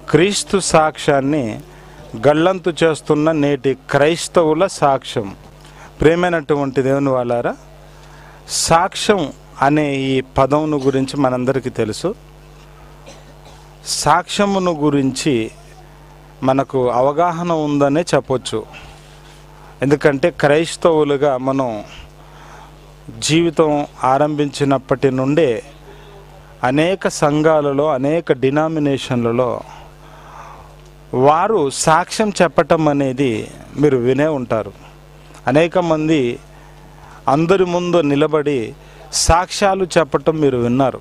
క్రీస్తు సాక్ష్యాన్ని గల్లంతు చేస్తున్న నేటి క్రైస్తవుల సాక్ష్యం ప్రేమైనటువంటి దేవుని వాళ్ళారా సాక్ష్యం అనే ఈ పదమును గురించి మనందరికీ తెలుసు సాక్ష్యమును గురించి మనకు అవగాహన ఉందనే చెప్పొచ్చు ఎందుకంటే క్రైస్తవులుగా మనం జీవితం ఆరంభించినప్పటి నుండే అనేక సంఘాలలో అనేక డినామినేషన్లలో వారు సాక్ష్యం చెప్పటం అనేది మీరు వినే ఉంటారు అనేక మంది అందరి ముందు నిలబడి సాక్ష్యాలు చెప్పటం మీరు విన్నారు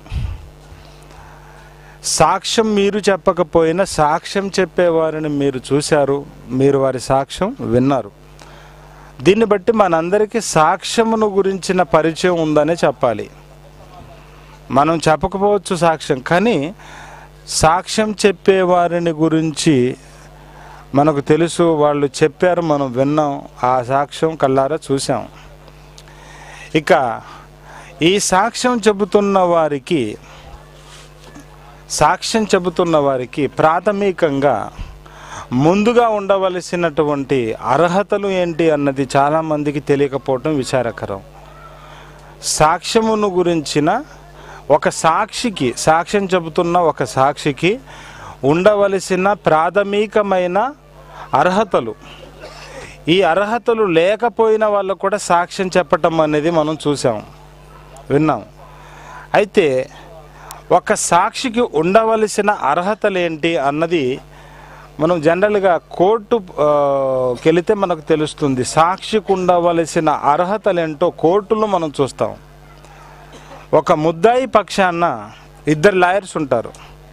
సాక్ష్యం మీరు చెప్పకపోయినా సాక్ష్యం చెప్పేవారిని మీరు చూశారు మీరు వారి సాక్ష్యం విన్నారు దీన్ని బట్టి మనందరికీ సాక్ష్యమును గురించిన పరిచయం ఉందనే చెప్పాలి మనం చెప్పకపోవచ్చు సాక్ష్యం కానీ సాక్ష్యం చెప్పేవారిని గురించి మనకు తెలుసు వాళ్ళు చెప్పారు మనం విన్నాం ఆ సాక్ష్యం కల్లారా చూసాం ఇక ఈ సాక్ష్యం చెబుతున్న వారికి సాక్ష్యం చెబుతున్న వారికి ప్రాథమికంగా ముందుగా ఉండవలసినటువంటి అర్హతలు ఏంటి అన్నది చాలామందికి తెలియకపోవటం విచారకరం సాక్ష్యమును గురించిన ఒక సాక్షికి సాక్ష్యం చెబుతున్న ఒక సాక్షికి ఉండవలసిన ప్రాథమికమైన అర్హతలు ఈ అర్హతలు లేకపోయిన వాళ్ళు కూడా సాక్ష్యం చెప్పటం అనేది మనం చూసాం విన్నాం అయితే ఒక సాక్షికి ఉండవలసిన అర్హతలు ఏంటి అన్నది మనం జనరల్గా కోర్టు ఆ, కెళితే మనకు తెలుస్తుంది సాక్షికి ఉండవలసిన అర్హతలు ఏంటో కోర్టులో మనం చూస్తాం ఒక ముద్దాయి పక్షాన ఇద్దరు లాయర్స్ ఉంటారు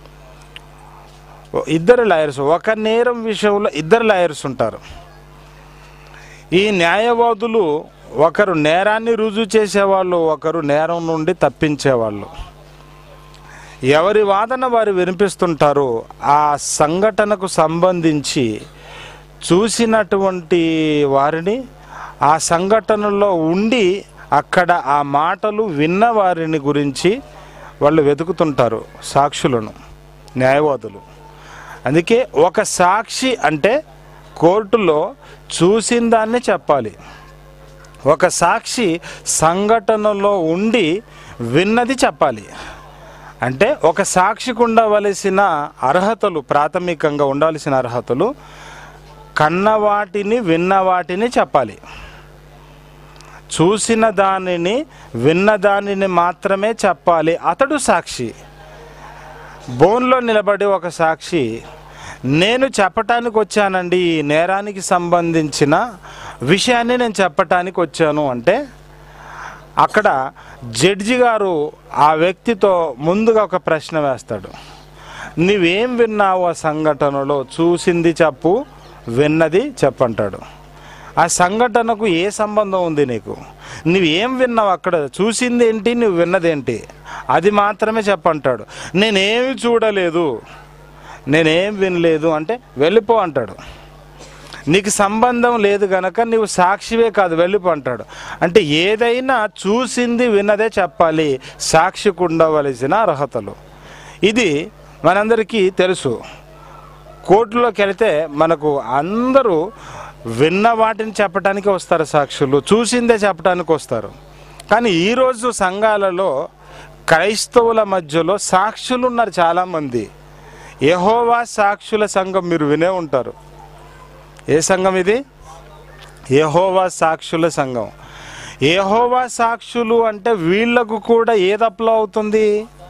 ఇద్దరు లాయర్స్ ఒక నేరం విషయంలో ఇద్దరు లాయర్స్ ఉంటారు ఈ న్యాయవాదులు ఒకరు నేరాన్ని రుజువు చేసేవాళ్ళు ఒకరు నేరం నుండి తప్పించేవాళ్ళు ఎవరి వాదన వారు వినిపిస్తుంటారో ఆ సంఘటనకు సంబంధించి చూసినటువంటి వారిని ఆ సంఘటనలో ఉండి అక్కడ ఆ మాటలు విన్న వారిని గురించి వాళ్ళు వెతుకుతుంటారు సాక్షులను న్యాయవాదులు అందుకే ఒక సాక్షి అంటే కోర్టులో చూసిన దాన్ని చెప్పాలి ఒక సాక్షి సంఘటనలో ఉండి విన్నది చెప్పాలి అంటే ఒక సాక్షికి ఉండవలసిన అర్హతలు ప్రాథమికంగా ఉండవలసిన అర్హతలు కన్న వాటిని విన్న వాటిని చెప్పాలి చూసిన దానిని విన్న దానిని మాత్రమే చెప్పాలి అతడు సాక్షి బోన్లో నిలబడి ఒక సాక్షి నేను చెప్పటానికి వచ్చానండి ఈ నేరానికి సంబంధించిన విషయాన్ని నేను చెప్పటానికి వచ్చాను అంటే అక్కడ జడ్జి గారు ఆ వ్యక్తితో ముందుగా ఒక ప్రశ్న వేస్తాడు నువ్వేం విన్నావు ఆ సంఘటనలో చూసింది చెప్పు విన్నది చెప్పంటాడు ఆ సంఘటనకు ఏ సంబంధం ఉంది నీకు నువ్వేం విన్నావు అక్కడ చూసింది ఏంటి నువ్వు విన్నదేంటి అది మాత్రమే చెప్పంటాడు నేనేమి చూడలేదు నేనేం వినలేదు అంటే వెళ్ళిపో అంటాడు నీకు సంబంధం లేదు గనక నీవు సాక్షివే కాదు వెళ్ళిపో అంటాడు అంటే ఏదైనా చూసింది విన్నదే చెప్పాలి సాక్షికి ఉండవలసిన అర్హతలు ఇది మనందరికీ తెలుసు కోర్టులోకి వెళితే మనకు అందరూ విన్న వాటిని చెప్పడానికి వస్తారు సాక్షులు చూసిందే చెప్పడానికి వస్తారు కానీ ఈరోజు సంఘాలలో క్రైస్తవుల మధ్యలో సాక్షులు ఉన్నారు చాలామంది యెహోవా సాక్షుల సంఘం మీరు వినే ఉంటారు ఏ సంఘం ఇది యెహోవా సాక్షుల సంఘం యెహోవా సాక్షులు అంటే వీళ్ళకు కూడా ఏది అప్లో అవుతుంది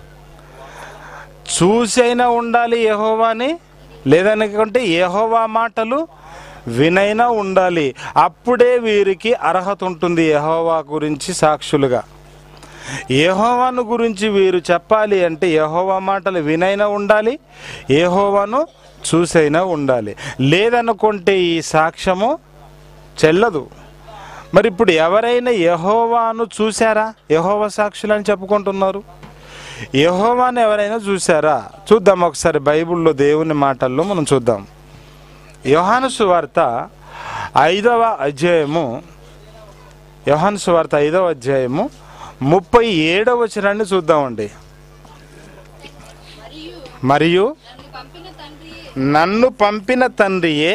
చూసైనా ఉండాలి యెహోవాని లేదనుకుంటే యెహోవా మాటలు వినైనా ఉండాలి అప్పుడే వీరికి అర్హత ఉంటుంది యెహోవా గురించి సాక్షులుగా యెహోవాను గురించి వీరు చెప్పాలి అంటే యెహోవా మాటలు వినైనా ఉండాలి యెహోవాను చూసైనా ఉండాలి లేదనుకుంటే ఈ సాక్ష్యము చెల్లదు మరి ఇప్పుడు ఎవరైనా యెహోవాను చూసారా యెహోవా సాక్షులని చెప్పుకుంటున్నారు యెహోవాను ఎవరైనా చూసారా చూద్దాం ఒకసారి బైబిల్లో దేవుని మాటల్లో మనం చూద్దాం యోహాను సువార్త ఐదవ అధ్యాయము యోహాను సువార్త ఐదవ అధ్యాయము ముప్పై ఏడవ వచనాన్ని చూద్దామండి మరియు మరియు నన్ను పంపిన తండ్రియే నన్ను పంపిన తండ్రియే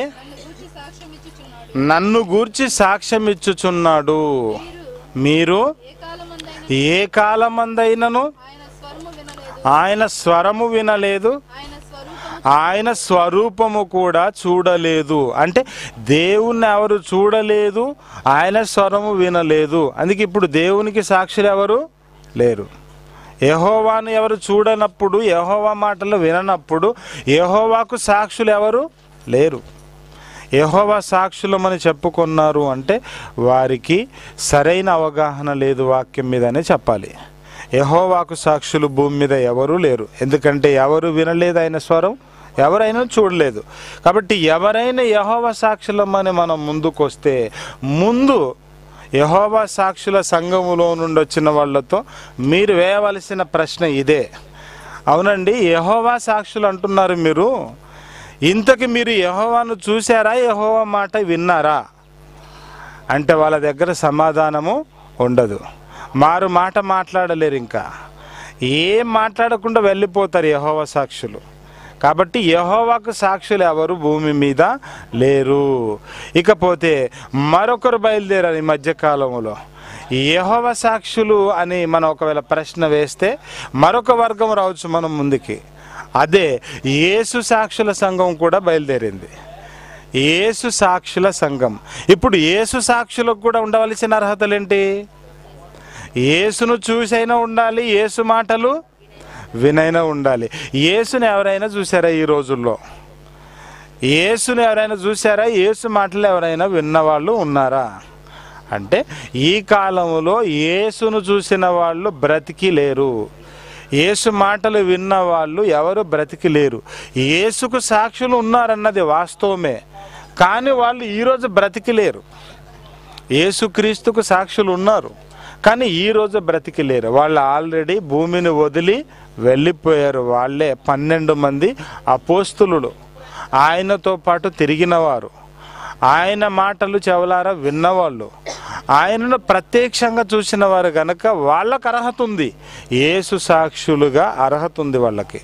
నన్ను గూర్చి సాక్ష్యం ఇచ్చుచున్నాడు నన్ను గూర్చి సాక్ష్యం ఇచ్చుచున్నాడు మీరు మీరు ఏ కాలమందైనా ఏ కాలమందైనను ఆయన స్వరము వినలేదు ఆయన స్వరము వినలేదు ఆయన ఆయన స్వరూపము స్వరూపము కూడా చూడలేదు అంటే దేవుణ్ణి ఎవరు చూడలేదు ఆయన స్వరము వినలేదు అందుకే ఇప్పుడు దేవునికి సాక్షులు ఎవరు లేరు యహోవాను ఎవరు చూడనప్పుడు యహోవా మాటలు విననప్పుడు యహోవాకు సాక్షులు ఎవరు లేరు యహోవా సాక్షులమని చెప్పుకున్నారు అంటే వారికి సరైన అవగాహన లేదు వాక్యం మీదనే చెప్పాలి యహోవాకు సాక్షులు భూమి మీద ఎవరు లేరు ఎందుకంటే ఎవరు వినలేదు ఆయన స్వరం ఎవరైనా చూడలేదు కాబట్టి ఎవరైనా యహోవా సాక్షులమని మనం ముందుకొస్తే ముందు యహోవా సాక్షుల సంఘములో నుండి వచ్చిన వాళ్ళతో మీరు వేయవలసిన ప్రశ్న ఇదే అవునండి యహోవా సాక్షులు అంటున్నారు మీరు ఇంతకి మీరు యహోవాను చూసారా యహోవా మాట విన్నారా అంటే వాళ్ళ దగ్గర సమాధానము ఉండదు మారు మాట మాట్లాడలేరు ఇంకా ఏం మాట్లాడకుండా వెళ్ళిపోతారు యహోవా సాక్షులు కాబట్టి యహోవాకు సాక్షులు ఎవరు భూమి మీద లేరు ఇకపోతే మరొకరు బయలుదేరారు ఈ మధ్యకాలంలో యహోవ సాక్షులు అని మనం ఒకవేళ ప్రశ్న వేస్తే మరొక వర్గం రావచ్చు మనం ముందుకి అదే యేసు సాక్షుల సంఘం కూడా బయలుదేరింది యేసు సాక్షుల సంఘం ఇప్పుడు యేసు సాక్షులకు కూడా ఉండవలసిన అర్హతలేంటి యేసును చూసైనా ఉండాలి యేసు మాటలు వినైనా ఉండాలి యేసుని ఎవరైనా చూసారా ఈ రోజుల్లో యేసుని ఎవరైనా చూసారా యేసు మాటలు ఎవరైనా విన్నవాళ్ళు ఉన్నారా అంటే ఈ కాలంలో యేసును చూసిన వాళ్ళు బ్రతికి లేరు యేసు మాటలు విన్న వాళ్ళు ఎవరు బ్రతికి లేరు యేసుకు సాక్షులు ఉన్నారన్నది వాస్తవమే కానీ వాళ్ళు ఈరోజు బ్రతికి లేరు యేసుక్రీస్తుకు సాక్షులు ఉన్నారు కానీ ఈరోజు బ్రతికి లేరు వాళ్ళు ఆల్రెడీ భూమిని వదిలి వెళ్ళిపోయారు వాళ్ళే పన్నెండు మంది అపోస్తులు ఆయనతో పాటు తిరిగినవారు ఆయన మాటలు చెవలారా విన్నవాళ్ళు ఆయనను ప్రత్యక్షంగా చూసిన వారు గనక వాళ్ళకు అర్హత ఉంది యేసు సాక్షులుగా అర్హత ఉంది వాళ్ళకి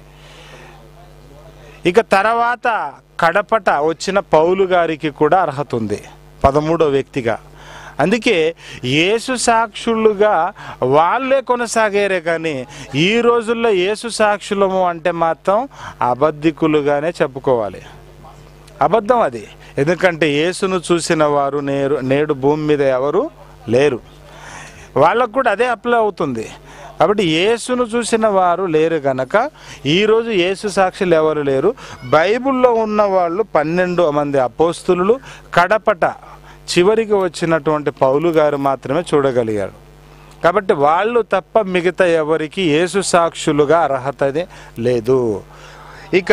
ఇక తర్వాత కడపట వచ్చిన పౌలు గారికి కూడా అర్హత ఉంది పదమూడో వ్యక్తిగా అందుకే యేసు సాక్షులుగా వాళ్ళే కొనసాగారే కానీ ఈ రోజుల్లో యేసు సాక్షులము అంటే మాత్రం అబద్ధికులుగానే చెప్పుకోవాలి అబద్ధం అది ఎందుకంటే యేసును చూసిన వారు నేరు నేడు భూమి మీద ఎవరు లేరు వాళ్ళకు కూడా అదే అప్లై అవుతుంది కాబట్టి యేసును చూసిన వారు లేరు గనక ఈరోజు యేసు సాక్షులు ఎవరు లేరు బైబిల్లో ఉన్న వాళ్ళు పన్నెండు మంది అపోస్తులు కడపట చివరికి వచ్చినటువంటి పౌలు గారు మాత్రమే చూడగలిగారు కాబట్టి వాళ్ళు తప్ప మిగతా ఎవరికి యేసు సాక్షులుగా అర్హతనే లేదు ఇక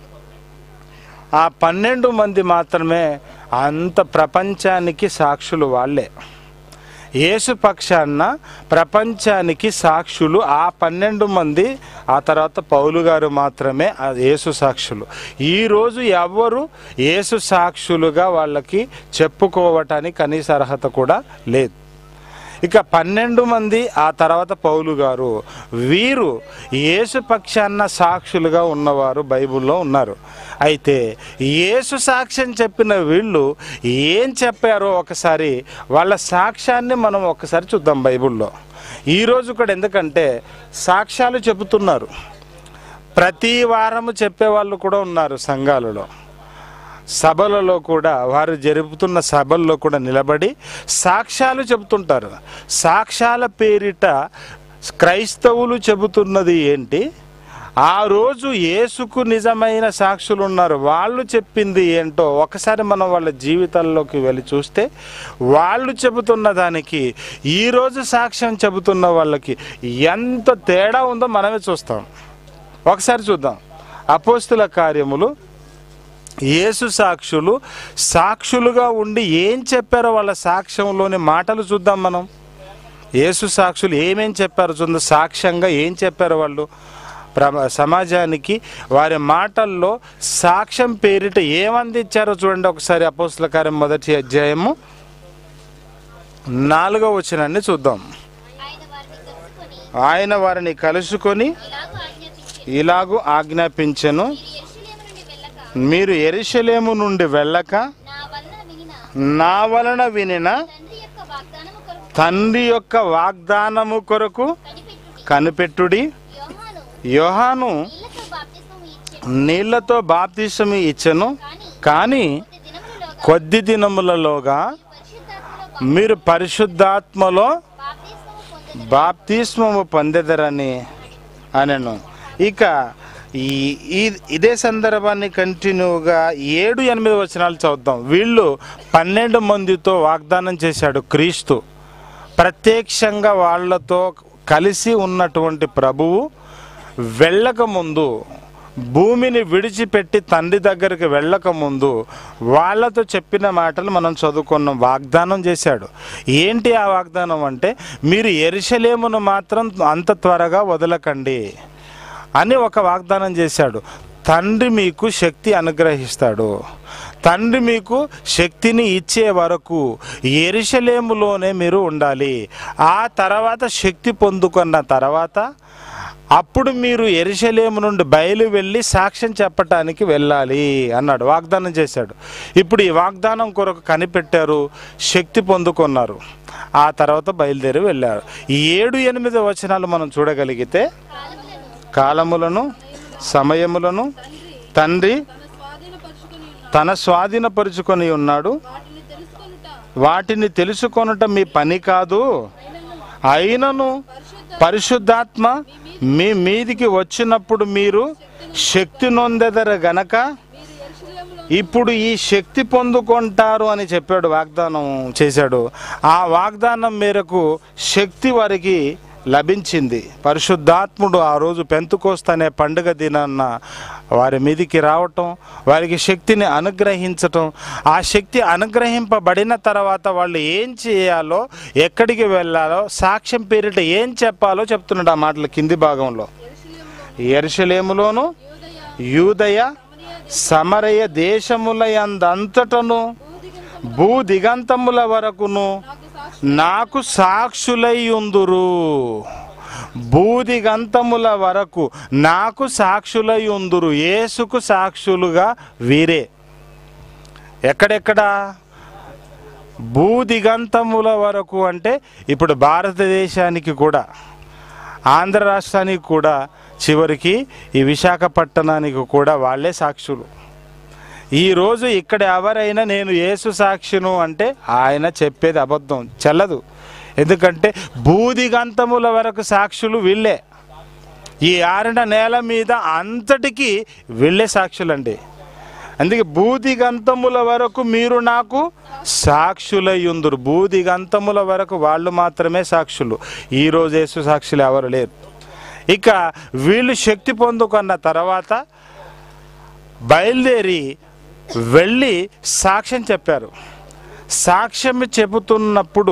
ఆ పన్నెండు మంది మాత్రమే అంత ప్రపంచానికి సాక్షులు వాళ్ళే యేసు పక్షాన ప్రపంచానికి సాక్షులు ఆ పన్నెండు మంది ఆ తర్వాత పౌలు గారు మాత్రమే ఆ యేసు సాక్షులు ఈరోజు ఎవరు యేసు సాక్షులుగా వాళ్ళకి చెప్పుకోవటానికి కనీస అర్హత కూడా లేదు ఇక పన్నెండు మంది ఆ తర్వాత పౌలు గారు వీరు యేసు పక్షాన సాక్షులుగా ఉన్నవారు బైబిల్లో ఉన్నారు అయితే యేసు సాక్ష్యం చెప్పిన వీళ్ళు ఏం చెప్పారో ఒకసారి వాళ్ళ సాక్ష్యాన్ని మనం ఒకసారి చూద్దాం బైబిల్లో ఈరోజు కూడా ఎందుకంటే సాక్ష్యాలు చెబుతున్నారు ప్రతి వారము చెప్పేవాళ్ళు కూడా ఉన్నారు సంఘాలలో సభలలో కూడా వారు జరుపుతున్న సభల్లో కూడా నిలబడి సాక్ష్యాలు చెబుతుంటారు సాక్ష్యాల పేరిట క్రైస్తవులు చెబుతున్నది ఏంటి ఆ రోజు యేసుకు నిజమైన సాక్షులు ఉన్నారు వాళ్ళు చెప్పింది ఏంటో ఒకసారి మనం వాళ్ళ జీవితాల్లోకి వెళ్ళి చూస్తే వాళ్ళు చెబుతున్న దానికి ఈరోజు సాక్ష్యం చెబుతున్న వాళ్ళకి ఎంత తేడా ఉందో మనమే చూస్తాం ఒకసారి చూద్దాం అపోస్తుల కార్యములు యేసు సాక్షులు సాక్షులుగా ఉండి ఏం చెప్పారో వాళ్ళ సాక్ష్యంలోని మాటలు చూద్దాం మనం యేసు సాక్షులు ఏమేం చెప్పారో చూద్దాం సాక్ష్యంగా ఏం చెప్పారు వాళ్ళు ప్ర- సమాజానికి వారి మాటల్లో సాక్ష్యం పేరిట ఏమందించారో చూడండి ఒకసారి అపోస్తుల కార్యం మొదటి అధ్యాయము నాలుగో వచనాన్ని చూద్దాం ఆయన వారిని కలుసుకొని ఆయన వారిని కలుసుకొని ఇలాగూ ఆజ్ఞాపించెను ఇలాగూ ఆజ్ఞాపించెను మీరు ఎరిశలేము నుండి వెళ్ళక నా వలన వినిన నా వలన వినిన తండ్రి యొక్క వాగ్దానము కొరకు తండ్రి యొక్క వాగ్దానము కొరకు కనిపెట్టుడి కనిపెట్టుడి యోహాను యోహాను నీళ్లతో బాప్తిస్మము నీళ్లతో బాప్తిసము ఇచ్చెను ఇచ్చెను కానీ కానీ కొద్ది దినములలో కొద్ది దినములలోగా పరిశుద్ధాత్మలో మీరు పరిశుద్ధాత్మలో బాప్తిస్మము పొందెదరు బాప్తిస్మము పొందెదరని అనను ఇక ఈ ఈ- ఇదే సందర్భాన్ని కంటిన్యూగా ఏడు ఎనిమిది వచనాలు చదువుతాం వీళ్ళు పన్నెండు మందితో వాగ్దానం చేశాడు క్రీస్తు ప్రత్యక్షంగా వాళ్ళతో కలిసి ఉన్నటువంటి ప్రభువు వెళ్ళక ముందు భూమిని విడిచిపెట్టి తండ్రి దగ్గరికి వెళ్ళక ముందు వాళ్ళతో చెప్పిన మాటలు మనం చదువుకున్నాం వాగ్దానం చేశాడు ఏంటి ఆ వాగ్దానం అంటే మీరు ఎరిశలేమును మాత్రం అంత త్వరగా వదలకండి అని ఒక వాగ్దానం చేశాడు తండ్రి మీకు శక్తి అనుగ్రహిస్తాడు తండ్రి మీకు శక్తిని ఇచ్చే వరకు ఎరిశలేములోనే మీరు ఉండాలి ఆ తర్వాత శక్తి పొందుకున్న తర్వాత అప్పుడు మీరు ఎరిశలేము నుండి బయలు వెళ్ళి సాక్ష్యం చెప్పటానికి వెళ్ళాలి అన్నాడు వాగ్దానం చేశాడు ఇప్పుడు ఈ వాగ్దానం కొరకు కనిపెట్టారు శక్తి పొందుకున్నారు ఆ తర్వాత బయలుదేరి వెళ్ళారు ఈ ఏడు ఎనిమిది వచనాలు మనం చూడగలిగితే కాలములను సమయములను తండ్రి తన స్వాధీనపరుచుకొని ఉన్నాడు వాటిని తెలుసుకొనుట మీ పని కాదు అయినను పరిశుద్ధాత్మ మీ మీదికి వచ్చినప్పుడు మీరు శక్తి నొందెదర గనక ఇప్పుడు ఈ శక్తి పొందుకుంటారు అని చెప్పాడు వాగ్దానం చేశాడు ఆ వాగ్దానం మేరకు శక్తి వారికి లభించింది పరిశుద్ధాత్ముడు ఆ రోజు పెంతుకోస్తు అనే పండుగ దినాన్న వారి మీదికి రావటం వారికి శక్తిని అనుగ్రహించటం ఆ శక్తి అనుగ్రహింపబడిన తర్వాత వాళ్ళు ఏం చేయాలో ఎక్కడికి వెళ్ళాలో సాక్ష్యం పేరిట ఏం చెప్పాలో చెప్తున్నాడు ఆ మాటల కింది భాగంలో ఎరుషలేములోను యూదయ సమరయ దేశముల యందంతటను భూ దిగంతముల వరకును నాకు సాక్షులై ఉందురు భూదిగంతముల వరకు నాకు సాక్షులై ఉందురు యేసుకు సాక్షులుగా వీరే ఎక్కడెక్కడ భూదిగంతముల వరకు అంటే ఇప్పుడు భారతదేశానికి కూడా ఆంధ్ర రాష్ట్రానికి కూడా చివరికి ఈ విశాఖపట్టణానికి కూడా వాళ్ళే సాక్షులు ఈరోజు ఇక్కడ ఎవరైనా నేను యేసు సాక్షిను అంటే ఆయన చెప్పేది అబద్ధం చెల్లదు ఎందుకంటే భూదిగంతముల వరకు సాక్షులు వీళ్ళే ఈ ఆరిన నేల మీద అంతటికీ వీళ్ళే సాక్షులండి అందుకే భూదిగంతముల వరకు మీరు నాకు సాక్షులయ్యుందురు భూదిగంతముల వరకు వాళ్ళు మాత్రమే సాక్షులు ఈరోజు యేసు సాక్షులు ఎవరు లేరు ఇక వీళ్ళు శక్తి పొందుకున్న తర్వాత బయలుదేరి వెళ్ళి సాక్ష్యం చెప్పారు సాక్ష్యం చెబుతున్నప్పుడు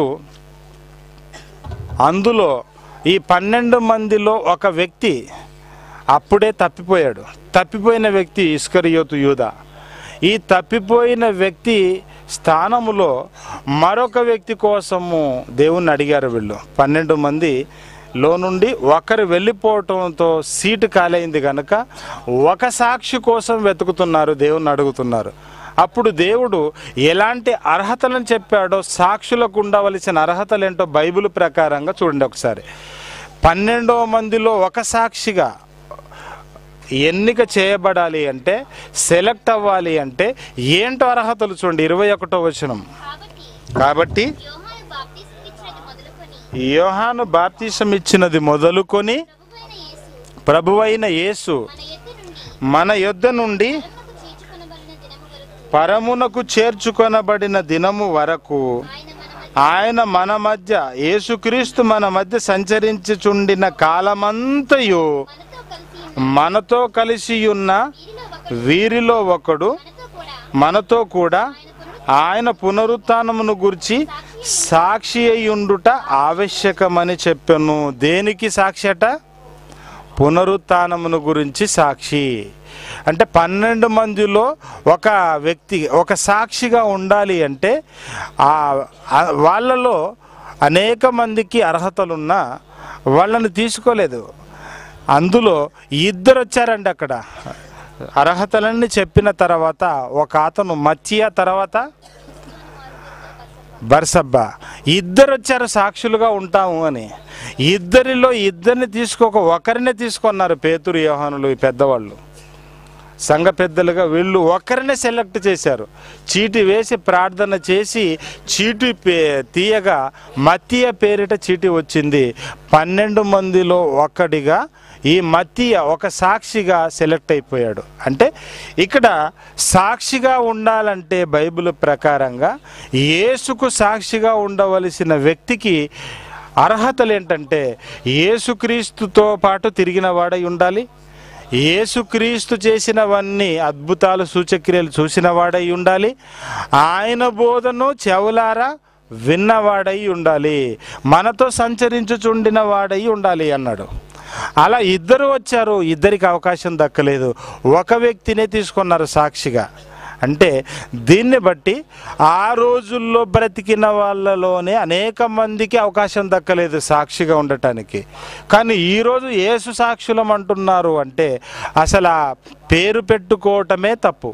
అందులో ఈ పన్నెండు మందిలో ఒక వ్యక్తి అప్పుడే తప్పిపోయాడు తప్పిపోయిన వ్యక్తి ఇస్కరియోతు యూద ఈ తప్పిపోయిన వ్యక్తి స్థానములో మరొక వ్యక్తి కోసము దేవుణ్ణి అడిగారు వీళ్ళు పన్నెండు మంది లో నుండి ఒకరు వెళ్ళిపోవటంతో సీటు ఖాళీ కనుక ఒక సాక్షి కోసం వెతుకుతున్నారు దేవుణ్ణి అడుగుతున్నారు అప్పుడు దేవుడు ఎలాంటి అర్హతలను చెప్పాడో సాక్షులకు ఉండవలసిన అర్హతలు ఏంటో బైబిల్ ప్రకారంగా చూడండి ఒకసారి పన్నెండవ మందిలో ఒక సాక్షిగా ఎన్నిక చేయబడాలి అంటే సెలెక్ట్ అవ్వాలి అంటే ఏంటో అర్హతలు చూడండి ఇరవై ఒకటో వచనం కాబట్టి కాబట్టి యోహాను బాప్తిస్మమిచ్చినది మొదలుకొని యోహాను బాప్తీసం ఇచ్చినది మొదలుకొని ప్రభువైన యేసు ప్రభువైన యేసు మన యొద్ద నుండి మన యొద్ద నుండి పరమునకు చేర్చుకొనబడిన దినము వరకు పరమునకు చేర్చుకొనబడిన దినము వరకు ఆయన మన ఆయన మధ్య మన మధ్య యేసుక్రీస్తు మన మధ్య సంచరించుచుండిన కాలమంతయు మనతో కలిసి ఉన్న మనతో కలిసి ఉన్న వీరిలో ఒకడు వీరిలో ఒకడు మనతో కూడా మనతో కూడా ఆయన పునరుత్థానం ఆయన పునరుత్నమును గురించి సాక్షి అయ్యుండుట ఆవశ్యకమని చెప్పాను దేనికి సాక్షి అట పునరుత్నమును గురించి సాక్షి అంటే పన్నెండు మందిలో ఒక వ్యక్తి ఒక సాక్షిగా ఉండాలి అంటే ఆ ఆ వాళ్ళలో అనేక మందికి అర్హతలున్నా వాళ్ళని తీసుకోలేదు అందులో ఇద్దరు వచ్చారండి అక్కడ అర్హతలన్నీ చెప్పిన తర్వాత ఒక అతను మచ్చియా తర్వాత బర్సబ్బా ఇద్దరు వచ్చారు సాక్షులుగా ఉంటాము అని ఇద్దరిలో ఇద్దరిని తీసుకోక ఒకరినే తీసుకున్నారు పేతురు యోహానులు ఈ పెద్దవాళ్ళు సంఘ పెద్దలుగా వీళ్ళు ఒకరినే సెలెక్ట్ చేశారు చీటి వేసి ప్రార్థన చేసి చీటి పే- తీయగా మత్తియ పేరిట చీటి వచ్చింది పన్నెండు మందిలో ఒక్కడిగా ఈ మత్తియ ఒక సాక్షిగా సెలెక్ట్ అయిపోయాడు అంటే ఇక్కడ సాక్షిగా ఉండాలంటే బైబిల్ ప్రకారంగా యేసుకు సాక్షిగా ఉండవలసిన వ్యక్తికి అర్హతలు ఏంటంటే యేసుక్రీస్తుతో పాటు తిరిగిన వాడై ఉండాలి యేసుక్రీస్తు చేసినవన్నీ అద్భుతాలు సూచక్రియలు చూసిన వాడై ఉండాలి ఆయన బోధను చెవులారా విన్నవాడై ఉండాలి మనతో సంచరించుచుండిన వాడై ఉండాలి అన్నాడు అలా ఇద్దరు వచ్చారు ఇద్దరికి అవకాశం దక్కలేదు ఒక వ్యక్తినే తీసుకున్నారు సాక్షిగా అంటే దీన్ని బట్టి ఆ రోజుల్లో బ్రతికిన వాళ్ళలోనే అనేక మందికి అవకాశం దక్కలేదు సాక్షిగా ఉండటానికి కానీ ఈరోజు ఏసు సాక్షులం అంటున్నారు అంటే అసలు ఆ పేరు పెట్టుకోవటమే తప్పు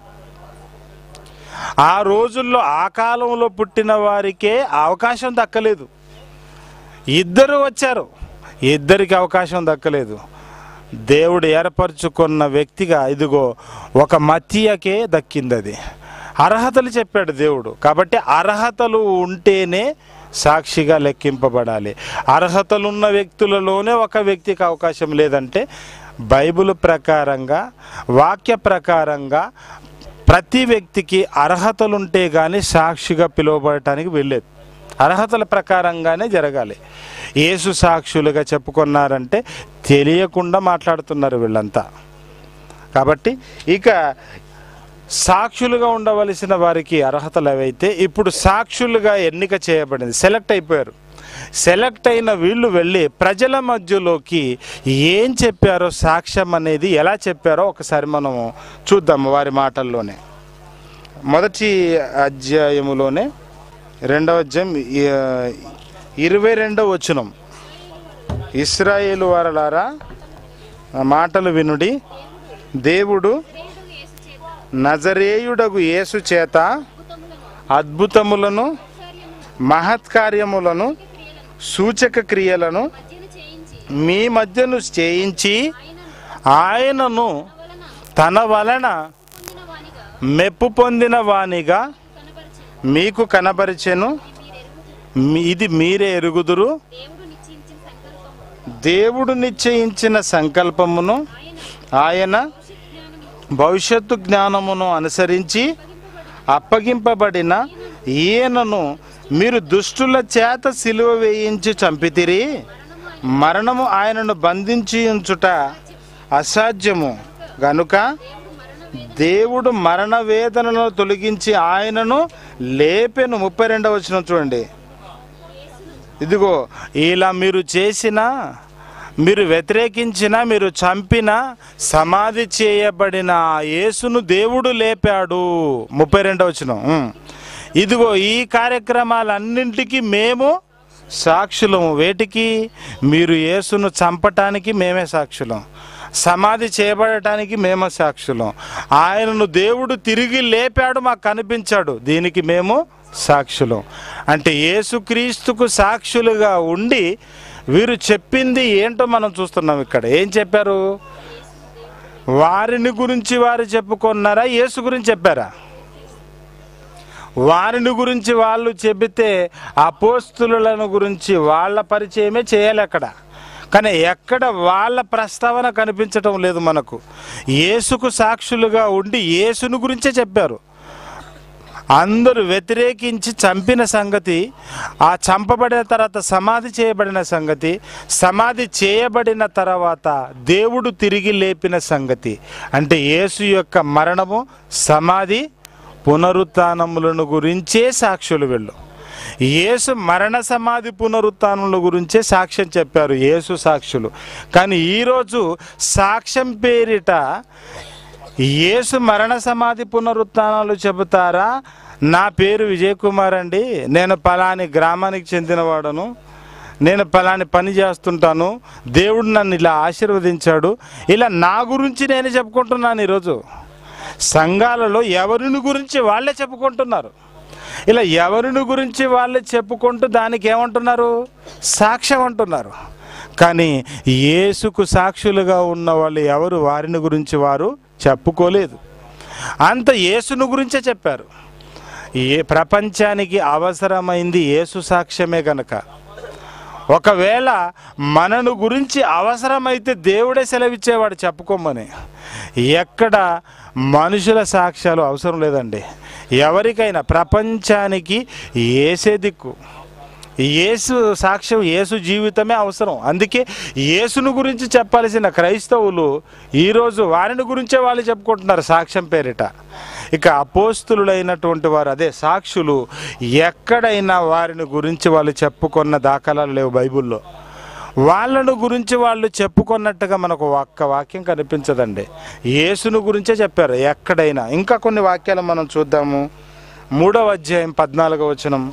ఆ రోజుల్లో ఆ కాలంలో పుట్టిన వారికే ఆ అవకాశం దక్కలేదు ఇద్దరు వచ్చారు ఇద్దరికి అవకాశం దక్కలేదు దేవుడు ఏర్పరచుకున్న వ్యక్తిగా ఇదిగో ఒక మతీయకే దక్కింది అది అర్హతలు చెప్పాడు దేవుడు కాబట్టి అర్హతలు ఉంటేనే సాక్షిగా లెక్కింపబడాలి అర్హతలున్న వ్యక్తులలోనే ఒక వ్యక్తికి అవకాశం లేదంటే బైబిల్ ప్రకారంగా వాక్య ప్రకారంగా ప్రతి వ్యక్తికి అర్హతలుంటే కానీ సాక్షిగా పిలువబడటానికి వెళ్ళేది అర్హతల ప్రకారంగానే జరగాలి యేసు సాక్షులుగా చెప్పుకున్నారంటే తెలియకుండా మాట్లాడుతున్నారు వీళ్ళంతా కాబట్టి ఇక సాక్షులుగా ఉండవలసిన వారికి అర్హతలు ఏవైతే ఇప్పుడు సాక్షులుగా ఎన్నిక చేయబడింది సెలెక్ట్ అయిపోయారు సెలెక్ట్ అయిన వీళ్ళు వెళ్ళి ప్రజల మధ్యలోకి ఏం చెప్పారో సాక్ష్యం అనేది ఎలా చెప్పారో ఒకసారి మనం చూద్దాము వారి మాటల్లోనే మొదటి అధ్యాయములోనే రెండవ అధ్యాయం ఇ- ఇరవై రెండవ వచనం ఇస్రాయేలు వారలారా నా మాటలు వినుడి దేవుడు నజరేయుడగు యేసు చేత అద్భుతములను మహత్కార్యములను సూచక క్రియలను మీ మధ్యను చేయించి ఆయనను తన వలన మెప్పు పొందిన వానిగా మీకు కనబరిచెను మీ- ఇది మీరే ఎరుగుదురు దేవుడు నిశ్చయించిన సంకల్పమును ఆయన భవిష్యత్తు జ్ఞానమును అనుసరించి అప్పగింపబడిన ఈయనను మీరు దుష్టుల చేత సిలువ వేయించి చంపితిరి మరణము ఆయనను బంధించి ఉంచుట అసాధ్యము గనుక దేవుడు మరణ వేదనను తొలగించి ఆయనను లేపెను ముప్పై రెండవ వచ్చిన చూడండి ఇదిగో ఇలా మీరు చేసిన మీరు వ్యతిరేకించిన మీరు చంపిన సమాధి చేయబడిన ఆ యేసును దేవుడు లేపాడు ముప్పై రెండవ వచ్చిన ఇదిగో ఈ కార్యక్రమాలన్నింటికి మేము సాక్షులము వేటికి మీరు యేసును చంపటానికి మేమే సాక్షులం సమాధి చేయబడటానికి మేము సాక్షులం ఆయనను దేవుడు తిరిగి లేపాడు మాకు కనిపించాడు దీనికి మేము సాక్షులం అంటే యేసుక్రీస్తుకు సాక్షులుగా ఉండి వీరు చెప్పింది ఏంటో మనం చూస్తున్నాం ఇక్కడ ఏం చెప్పారు వారిని గురించి వారు చెప్పుకున్నారా యేసు గురించి చెప్పారా వారిని గురించి వాళ్ళు చెబితే అపోస్తులను గురించి వాళ్ళ పరిచయమే చేయాలి అక్కడ కానీ ఎక్కడ వాళ్ళ ప్రస్తావన కనిపించటం లేదు మనకు యేసుకు సాక్షులుగా ఉండి యేసును గురించే చెప్పారు అందరూ వ్యతిరేకించి చంపిన సంగతి ఆ చంపబడిన తర్వాత సమాధి చేయబడిన సంగతి సమాధి చేయబడిన తర్వాత దేవుడు తిరిగి లేపిన సంగతి అంటే యేసు యొక్క మరణము సమాధి పునరుత్నములను గురించే సాక్షులు వెళ్ళు యేసు మరణ సమాధి పునరుత్నముల గురించే సాక్ష్యం చెప్పారు యేసు సాక్షులు కానీ ఈరోజు సాక్ష్యం పేరిట యేసు మరణ సమాధి పునరుత్నాలు చెబుతారా నా పేరు విజయ్ కుమార్ అండి నేను పలాని గ్రామానికి చెందినవాడను నేను పలాని పని చేస్తుంటాను దేవుడు నన్ను ఇలా ఆశీర్వదించాడు ఇలా నా గురించి నేను చెప్పుకుంటున్నాను ఈరోజు సంఘాలలో ఎవరిని గురించి వాళ్ళే చెప్పుకుంటున్నారు ఇలా ఎవరిని గురించి వాళ్ళే చెప్పుకుంటూ దానికి ఏమంటున్నారు సాక్ష్యం అంటున్నారు కానీ యేసుకు సాక్షులుగా ఉన్న వాళ్ళు ఎవరు వారిని గురించి వారు చెప్పుకోలేదు అంత యేసును గురించే చెప్పారు ఏ ప్రపంచానికి అవసరమైంది యేసు సాక్ష్యమే గనక ఒకవేళ మనను గురించి అవసరమైతే దేవుడే సెలవిచ్చేవాడు చెప్పుకోమని ఎక్కడ మనుషుల సాక్ష్యాలు అవసరం లేదండి ఎవరికైనా ప్రపంచానికి ఏసే దిక్కు యేసు సాక్ష్యం యేసు జీవితమే అవసరం అందుకే యేసును గురించి చెప్పాల్సిన క్రైస్తవులు ఈరోజు వారిని గురించే వాళ్ళు చెప్పుకుంటున్నారు సాక్ష్యం పేరిట ఇక అపోస్తులుడైనటువంటి వారు అదే సాక్షులు ఎక్కడైనా వారిని గురించి వాళ్ళు చెప్పుకున్న దాఖలాలు లేవు బైబిల్లో వాళ్ళను గురించి వాళ్ళు చెప్పుకున్నట్టుగా మనకు ఒక్క వాక్యం కనిపించదండి యేసును గురించే చెప్పారు ఎక్కడైనా ఇంకా కొన్ని వాక్యాలు మనం చూద్దాము మూడవ అధ్యాయం పద్నాలుగవ వచనం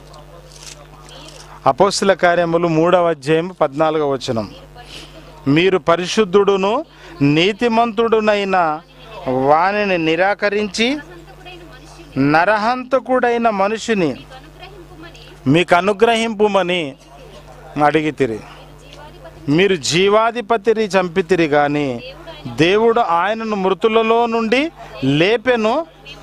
అపోస్తుల కార్యములు మూడవ అధ్యాయం పద్నాలుగవ వచనం మీరు పరిశుద్ధుడును నీతిమంతుడునైన వానిని నిరాకరించి నరహంతకుడైన మనిషిని మీకు అనుగ్రహింపుమని అడిగితిరి మీరు జీవాధిపతిని చంపితిరి కానీ దేవుడు ఆయనను మృతులలో నుండి లేపెను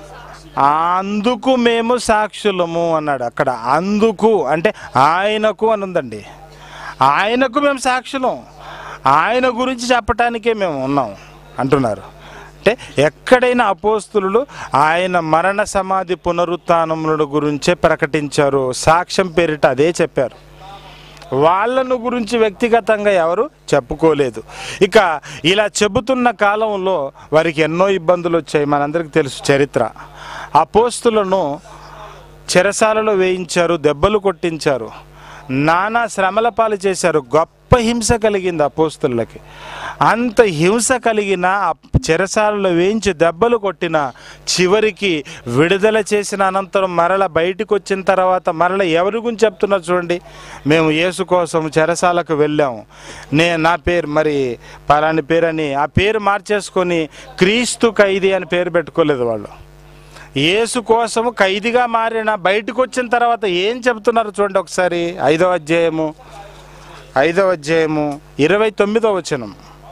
అందుకు మేము సాక్షులము అన్నాడు అక్కడ అందుకు అంటే ఆయనకు అని ఉందండి ఆయనకు మేము సాక్షులం ఆయన గురించి చెప్పటానికే మేము ఉన్నాం అంటున్నారు అంటే ఎక్కడైనా అపోస్తులు ఆయన మరణ సమాధి పునరుత్నముల గురించే ప్రకటించారు సాక్ష్యం పేరిట అదే చెప్పారు వాళ్ళను గురించి వ్యక్తిగతంగా ఎవరు చెప్పుకోలేదు ఇక ఇలా చెబుతున్న కాలంలో వారికి ఎన్నో ఇబ్బందులు వచ్చాయి మనందరికీ తెలుసు చరిత్ర అపోస్తులను చెరసాలలో వేయించారు దెబ్బలు కొట్టించారు నానా శ్రమల పాలు చేశారు గొప్ప హింస కలిగింది అపోస్తులకి అంత హింస కలిగిన ఆ చెరసాలలో వేయించి దెబ్బలు కొట్టిన చివరికి విడుదల చేసిన అనంతరం మరల బయటికి వచ్చిన తర్వాత మరల ఎవరి గురించి చెప్తున్నారు చూడండి మేము యేసు కోసం చెరసాలకు వెళ్ళాము నే నా పేరు మరి పలాని పేరు అని ఆ పేరు మార్చేసుకొని క్రీస్తు ఖైదీ అని పేరు పెట్టుకోలేదు వాళ్ళు యేసు కోసము ఖైదీగా మారిన బయటకు వచ్చిన తర్వాత ఏం చెబుతున్నారు చూడండి ఒకసారి ఐదవ అధ్యాయము ఐదవ అధ్యాయము ఇరవై తొమ్మిదవ వచనం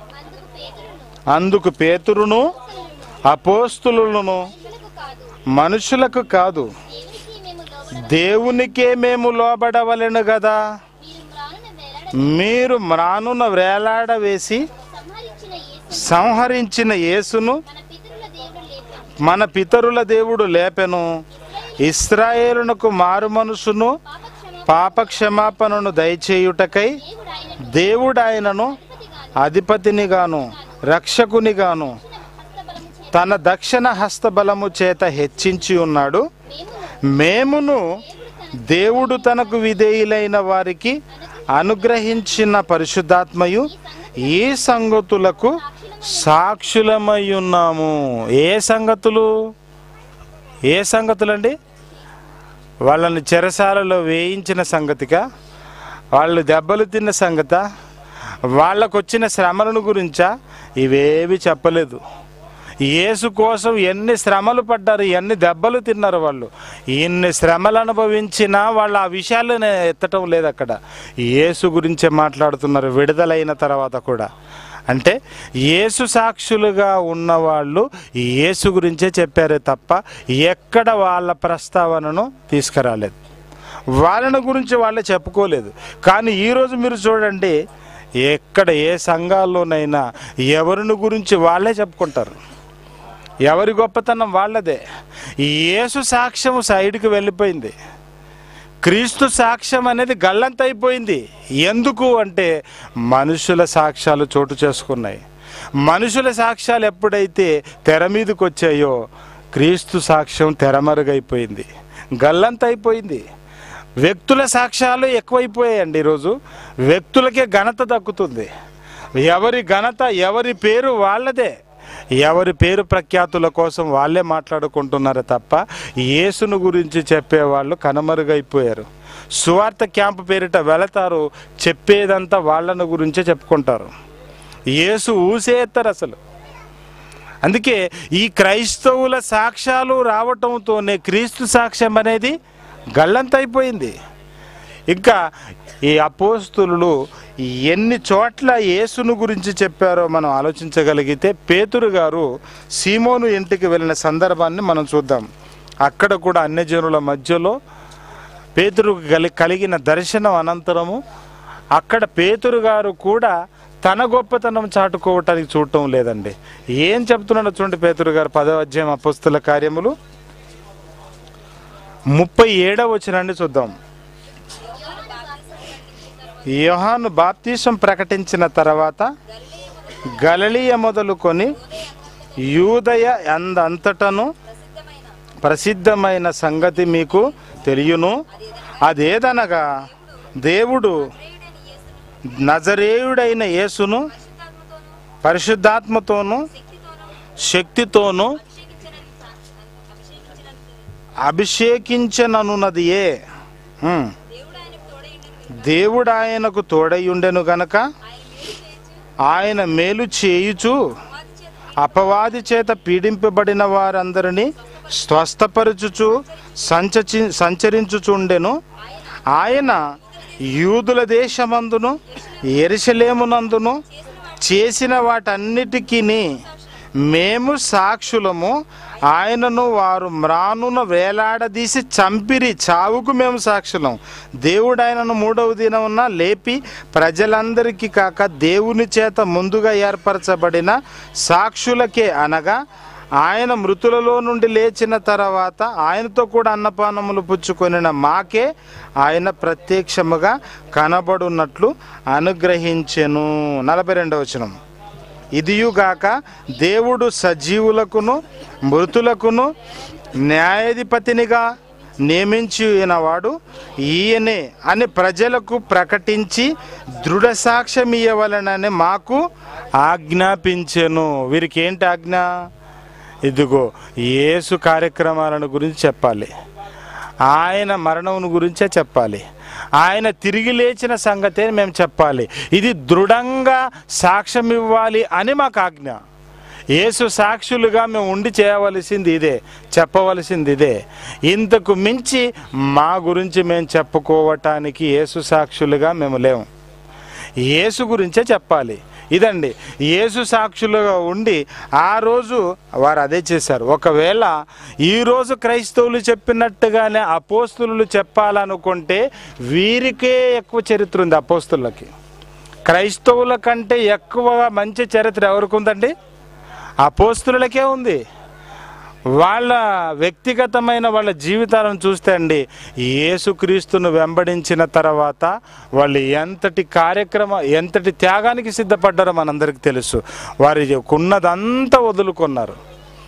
అందుకు పేతురును అపోస్తులను మనుషులకు కాదు దేవునికే మేము లోబడవలెను కదా మీరు మ్రానున వేలాడ వేసి సంహరించిన యేసును మన పితరుల దేవుడు లేపెను ఇస్రాయేలునకు మారు మనసును పాప క్షమాపణను దయచేయుటకై దేవుడు ఆయనను అధిపతినిగాను రక్షకునిగాను తన దక్షిణ హస్తబలము చేత హెచ్చించి ఉన్నాడు మేమును దేవుడు తనకు విధేయులైన వారికి అనుగ్రహించిన పరిశుద్ధాత్మయు ఈ సంగతులకు సాక్షులమై ఉన్నాము ఏ సంగతులు ఏ సంగతులండి వాళ్ళని చెరసాలలో వేయించిన సంగతిగా వాళ్ళు దెబ్బలు తిన్న సంగత వాళ్ళకు వచ్చిన శ్రమలను గురించా ఇవేవి చెప్పలేదు యేసు కోసం ఎన్ని శ్రమలు పడ్డారు ఎన్ని దెబ్బలు తిన్నారు వాళ్ళు ఎన్ని శ్రమలు అనుభవించినా వాళ్ళు ఆ విషయాలను ఎత్తటం లేదు అక్కడ యేసు గురించే మాట్లాడుతున్నారు విడుదలైన తర్వాత కూడా అంటే యేసు సాక్షులుగా ఉన్నవాళ్ళు యేసు గురించే చెప్పారే తప్ప ఎక్కడ వాళ్ళ ప్రస్తావనను తీసుకురాలేదు వాళ్ళని గురించి వాళ్ళే చెప్పుకోలేదు కానీ ఈరోజు మీరు చూడండి ఎక్కడ ఏ సంఘాల్లోనైనా ఎవరిని గురించి వాళ్ళే చెప్పుకుంటారు ఎవరి గొప్పతనం వాళ్ళదే యేసు సాక్ష్యం సైడ్కి వెళ్ళిపోయింది క్రీస్తు సాక్ష్యం అనేది గల్లంతైపోయింది ఎందుకు అంటే మనుషుల సాక్ష్యాలు చోటు చేసుకున్నాయి మనుషుల సాక్ష్యాలు ఎప్పుడైతే తెర మీదకి వచ్చాయో క్రీస్తు సాక్ష్యం తెరమరుగైపోయింది గల్లంతైపోయింది వ్యక్తుల సాక్ష్యాలు ఎక్కువైపోయాయండి ఈరోజు వ్యక్తులకే ఘనత దక్కుతుంది ఎవరి ఘనత ఎవరి పేరు వాళ్ళదే ఎవరి పేరు ప్రఖ్యాతుల కోసం వాళ్ళే మాట్లాడుకుంటున్నారు తప్ప యేసును గురించి చెప్పేవాళ్ళు కనుమరుగైపోయారు సువార్త క్యాంపు పేరిట వెళతారు చెప్పేదంతా వాళ్ళను గురించే చెప్పుకుంటారు యేసు ఊసేస్తారు అసలు అందుకే ఈ క్రైస్తవుల సాక్ష్యాలు రావటంతోనే క్రీస్తు సాక్ష్యం అనేది గల్లంతైపోయింది ఇంకా ఈ అపోస్తులు ఎన్ని చోట్ల యేసును గురించి చెప్పారో మనం ఆలోచించగలిగితే పేతురు గారు సీమోను ఇంటికి వెళ్ళిన సందర్భాన్ని మనం చూద్దాం అక్కడ కూడా అన్యజనుల మధ్యలో పేతురుకు కలి కలిగిన దర్శనం అనంతరము అక్కడ పేతురు గారు కూడా తన గొప్పతనం చాటుకోవటానికి చూడటం లేదండి ఏం చెప్తున్నాడో చూడండి పేతురు గారు పదవ అధ్యాయం అపుస్తుల కార్యములు ముప్పై ఏడవ వచ్చినండి చూద్దాం యోహాను బాప్తీసం ప్రకటించిన తర్వాత గలలీయ మొదలుకొని యూదయ అందంతటను ప్రసిద్ధమైన సంగతి మీకు తెలియను అదేదనగా దేవుడు నజరేయుడైన యేసును పరిశుద్ధాత్మతోను శక్తితోను అభిషేకించననున్నది ఏ హ్మ్. దేవుడు ఆయనకు తోడయుండెను గనక ఆయన మేలు చేయుచు అపవాది చేత పీడింపబడిన వారందరినీ స్వస్థపరచుచు సంచచి సంచరించుచుండెను ఆయన యూదుల దేశమందును ఎరుసలేమునందును చేసిన వాటన్నిటికీ మేము సాక్షులము ఆయనను వారు మ్రానున వేలాడదీసి చంపిరి చావుకు మేము సాక్షులం దేవుడు ఆయనను మూడవ దినమున లేపి ప్రజలందరికీ కాక దేవుని చేత ముందుగా ఏర్పరచబడిన సాక్షులకే అనగా ఆయన మృతులలో నుండి లేచిన తర్వాత ఆయనతో కూడా అన్నపానములు పుచ్చుకొనిన మాకే ఆయన ప్రత్యక్షముగా కనబడున్నట్లు అనుగ్రహించెను నలభై రెండవ వచనం ఇదియుగాక దేవుడు సజీవులకును మృతులకును న్యాయాధిపతినిగా నియమించినవాడు ఈయనే అని ప్రజలకు ప్రకటించి దృఢ సాక్ష్యం ఇవ్వవలనని మాకు ఆజ్ఞాపించెను వీరికి ఏంటి ఆజ్ఞ ఇదిగో యేసు కార్యక్రమాలను గురించి చెప్పాలి ఆయన మరణం గురించే చెప్పాలి ఆయన తిరిగి లేచిన సంగతే మేము చెప్పాలి ఇది దృఢంగా సాక్ష్యం ఇవ్వాలి అని మాకు ఆజ్ఞ యేసు సాక్షులుగా మేము ఉండి చేయవలసింది ఇదే చెప్పవలసింది ఇదే ఇంతకు మించి మా గురించి మేము చెప్పుకోవటానికి యేసు సాక్షులుగా మేము లేము యేసు గురించే చెప్పాలి ఇదండి యేసు సాక్షులుగా ఉండి ఆ రోజు వారు అదే చేశారు ఒకవేళ ఈరోజు క్రైస్తవులు చెప్పినట్టుగానే అపోస్తులు చెప్పాలనుకుంటే వీరికే ఎక్కువ చరిత్ర ఉంది అపోస్తులకి క్రైస్తవుల కంటే ఎక్కువగా మంచి చరిత్ర ఎవరికి ఉందండి అపోస్తులకే ఉంది వాళ్ళ వ్యక్తిగతమైన వాళ్ళ జీవితాలను చూస్తే అండి యేసుక్రీస్తును వెంబడించిన తర్వాత వాళ్ళు ఎంతటి కార్యక్రమ ఎంతటి త్యాగానికి సిద్ధపడ్డారో మనందరికీ తెలుసు వారి ఉన్నదంతా వదులుకున్నారు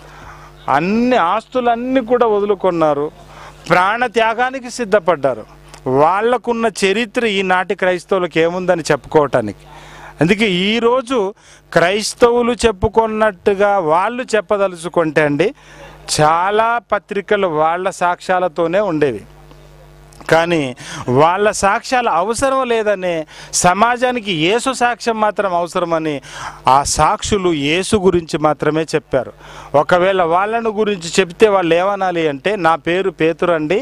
అన్ని ఆస్తులన్నీ కూడా వదులుకున్నారు ప్రాణ త్యాగానికి సిద్ధపడ్డారు వాళ్ళకున్న చరిత్ర ఈనాటి క్రైస్తవులకు ఏముందని చెప్పుకోవటానికి అందుకే ఈరోజు క్రైస్తవులు చెప్పుకున్నట్టుగా వాళ్ళు చెప్పదలుచుకుంటే అండి చాలా పత్రికలు వాళ్ళ సాక్ష్యాలతోనే ఉండేవి కానీ వాళ్ళ సాక్ష్యాలు అవసరం లేదని సమాజానికి యేసు సాక్ష్యం మాత్రం అవసరమని ఆ సాక్షులు యేసు గురించి మాత్రమే చెప్పారు ఒకవేళ వాళ్ళను గురించి చెప్తే వాళ్ళు ఏమనాలి అంటే నా పేరు పేతురండి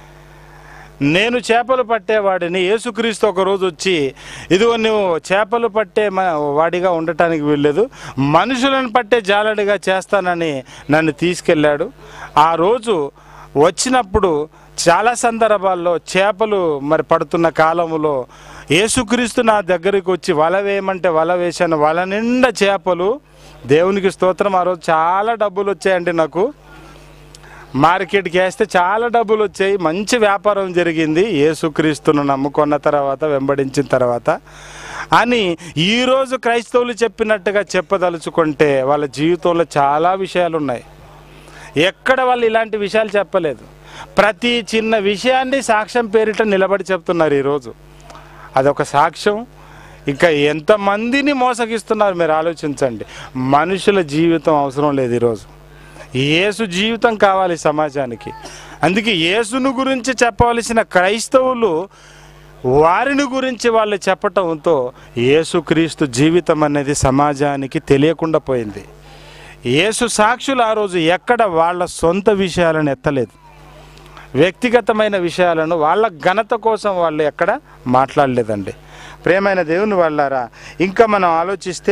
నేను చేపలు పట్టేవాడిని యేసుక్రీస్తు ఒక రోజు వచ్చి ఇదిగో నువ్వు చేపలు పట్టే మ- వాడిగా ఉండటానికి వీల్లేదు మనుషులను పట్టే జాలడిగా చేస్తానని నన్ను తీసుకెళ్ళాడు ఆ రోజు వచ్చినప్పుడు చాలా సందర్భాల్లో చేపలు మరి పడుతున్న కాలములో యేసుక్రీస్తు నా దగ్గరికి వచ్చి వల వేయమంటే వల వేశాను వల నిండా చేపలు దేవునికి స్తోత్రం ఆ రోజు చాలా డబ్బులు వచ్చాయండి నాకు మార్కెట్కి వేస్తే చాలా డబ్బులు వచ్చాయి మంచి వ్యాపారం జరిగింది యేసుక్రీస్తును నమ్ముకున్న తర్వాత వెంబడించిన తర్వాత అని ఈరోజు క్రైస్తవులు చెప్పినట్టుగా చెప్పదలుచుకుంటే వాళ్ళ జీవితంలో చాలా విషయాలు ఉన్నాయి ఎక్కడ వాళ్ళు ఇలాంటి విషయాలు చెప్పలేదు ప్రతి చిన్న విషయాన్ని సాక్ష్యం పేరిట నిలబడి చెప్తున్నారు ఈరోజు అదొక సాక్ష్యం ఇక ఎంతమందిని మోసగిస్తున్నారు మీరు ఆలోచించండి మనుషుల జీవితం అవసరం లేదు ఈరోజు యేసు జీవితం కావాలి సమాజానికి అందుకే యేసును గురించి చెప్పవలసిన క్రైస్తవులు వారిని గురించి వాళ్ళు చెప్పటంతో యేసుక్రీస్తు జీవితం అనేది సమాజానికి తెలియకుండా పోయింది యేసు సాక్షులు ఆ రోజు ఎక్కడ వాళ్ళ సొంత విషయాలను ఎత్తలేదు వ్యక్తిగతమైన విషయాలను వాళ్ళ ఘనత కోసం వాళ్ళు ఎక్కడ మాట్లాడలేదండి ప్రేమైన దేవుని వాళ్ళారా ఇంకా మనం ఆలోచిస్తే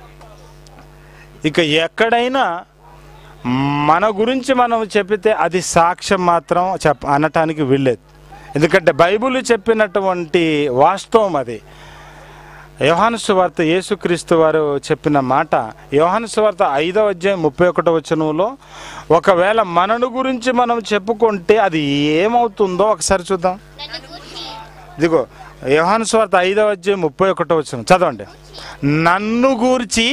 ఇక ఎక్కడైనా మన గురించి మనం చెప్పితే అది సాక్ష్యం మాత్రం చెప్ప అనటానికి వీల్లేదు ఎందుకంటే బైబిల్ చెప్పినటువంటి వాస్తవం అది యోహాను సువార్త యేసుక్రీస్తు వారు చెప్పిన మాట యోహాను సువార్త ఐదవ అధ్యాయం ముప్పై ఒకటో వచనంలో ఒకవేళ మనను గురించి మనం చెప్పుకుంటే అది ఏమవుతుందో ఒకసారి చూద్దాం నన్ను గూర్చి ఇదిగో యోహాను సువార్త ఐదవ అధ్యాయం ముప్పై ఒకటో వచనం చదవండి నన్ను గూర్చి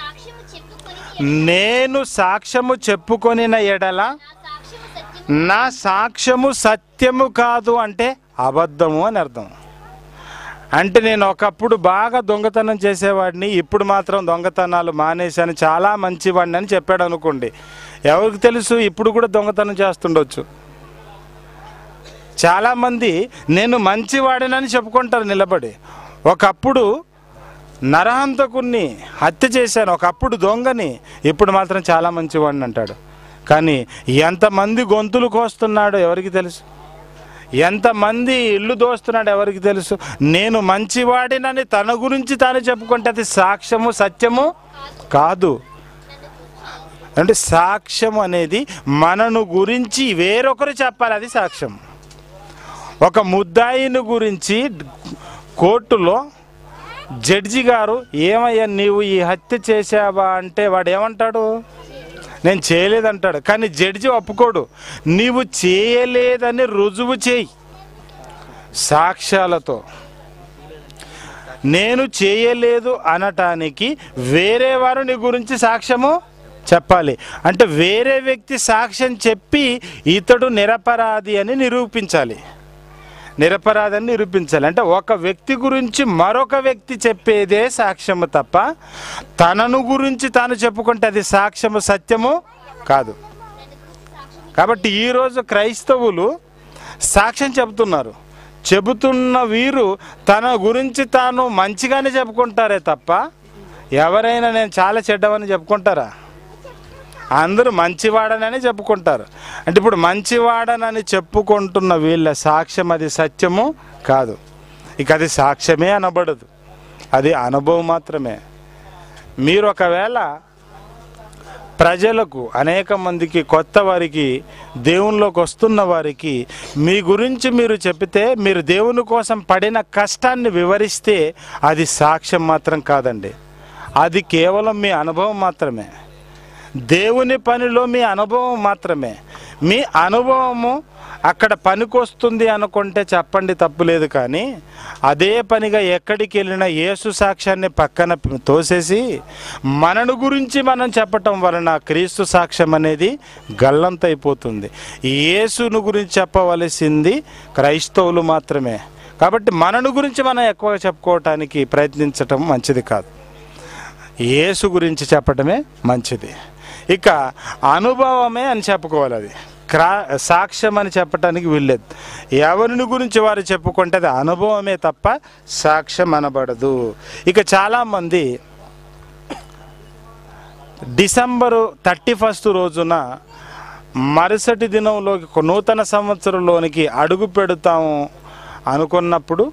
నేను సాక్ష్యము చెప్పుకొని నేను సాక్ష్యము చెప్పుకొనిన ఎడల నా సాక్ష్యము నా సాక్ష్యము సత్యం సత్యము కాదు అంటే అబద్ధము అని అర్థం అంటే నేను ఒకప్పుడు బాగా దొంగతనం చేసేవాడిని ఇప్పుడు మాత్రం దొంగతనాలు మానేశాను చాలా మంచివాడిని అని చెప్పాడు అనుకోండి ఎవరికి తెలుసు ఇప్పుడు కూడా దొంగతనం చేస్తుండొచ్చు చాలామంది నేను మంచివాడినని చెప్పుకుంటారు నిలబడి ఒకప్పుడు నరహంతకుణ్ణి హత్య చేశాను ఒకప్పుడు దొంగని ఇప్పుడు మాత్రం చాలా మంచివాడిని అంటాడు కానీ ఎంతమంది గొంతులు కోస్తున్నాడో ఎవరికి తెలుసు ఎంతమంది ఇల్లు దోస్తున్నాడు ఎవరికి తెలుసు నేను మంచివాడినని తన గురించి తాను చెప్పుకుంటే అది సాక్ష్యము సత్యము కాదు అంటే సాక్ష్యం అనేది మనను గురించి వేరొకరు చెప్పాలి అది సాక్ష్యం ఒక ముద్దాయిని గురించి కోర్టులో జడ్జి గారు ఏమయ్యా నీవు ఈ హత్య చేశావా అంటే వాడు ఏమంటాడు నేను చేయలేదంటాడు కానీ జడ్జి ఒప్పుకోడు నీవు చేయలేదని రుజువు చేయి సాక్ష్యాలతో నేను చేయలేదు అనటానికి వేరే వారు నీ గురించి సాక్ష్యము చెప్పాలి అంటే వేరే వ్యక్తి సాక్ష్యం చెప్పి ఇతడు నిరపరాధి అని నిరూపించాలి నిరపరాధని నిరూపించాలి అంటే ఒక వ్యక్తి గురించి మరొక వ్యక్తి చెప్పేదే సాక్ష్యము తప్ప తనను గురించి తాను చెప్పుకుంటే అది సాక్ష్యము సత్యము కాదు కాబట్టి ఈరోజు క్రైస్తవులు సాక్ష్యం చెబుతున్నారు చెబుతున్న వీరు తన గురించి తాను మంచిగానే చెప్పుకుంటారే తప్ప ఎవరైనా నేను చాలా చెడ్డవని చెప్పుకుంటారా అందరూ మంచివాడనని చెప్పుకుంటారు అంటే ఇప్పుడు మంచివాడనని చెప్పుకుంటున్న వీళ్ళ సాక్ష్యం అది సత్యము కాదు ఇక అది సాక్ష్యమే అనబడదు అది అనుభవం మాత్రమే మీరు ఒకవేళ ప్రజలకు అనేక మందికి కొత్త వారికి దేవునిలోకి వస్తున్న వారికి మీ గురించి మీరు చెప్తే మీరు దేవుని కోసం పడిన కష్టాన్ని వివరిస్తే అది సాక్ష్యం మాత్రం కాదండి అది కేవలం మీ అనుభవం మాత్రమే దేవుని పనిలో మీ అనుభవం మాత్రమే మీ అనుభవము అక్కడ పనికొస్తుంది అనుకుంటే చెప్పండి తప్పులేదు కానీ అదే పనిగా ఎక్కడికి వెళ్ళినా యేసు సాక్ష్యాన్ని పక్కన తోసేసి మనను గురించి మనం చెప్పటం వలన క్రీస్తు సాక్ష్యం అనేది గల్లంతైపోతుంది యేసును గురించి చెప్పవలసింది క్రైస్తవులు మాత్రమే కాబట్టి మనను గురించి మనం ఎక్కువగా చెప్పుకోవటానికి ప్రయత్నించటం మంచిది కాదు యేసు గురించి చెప్పటమే మంచిది ఇక అనుభవమే అని చెప్పుకోవాలి అది క్రా సాక్ష్యం అని చెప్పటానికి వీల్లేదు ఎవరిని గురించి వారు చెప్పుకుంటే అది అనుభవమే తప్ప సాక్ష్యం అనబడదు ఇక చాలామంది డిసెంబరు థర్టీ ఫస్ట్ రోజున మరుసటి దినంలోకి ఒక నూతన సంవత్సరంలోనికి అడుగు పెడతాము అనుకున్నప్పుడు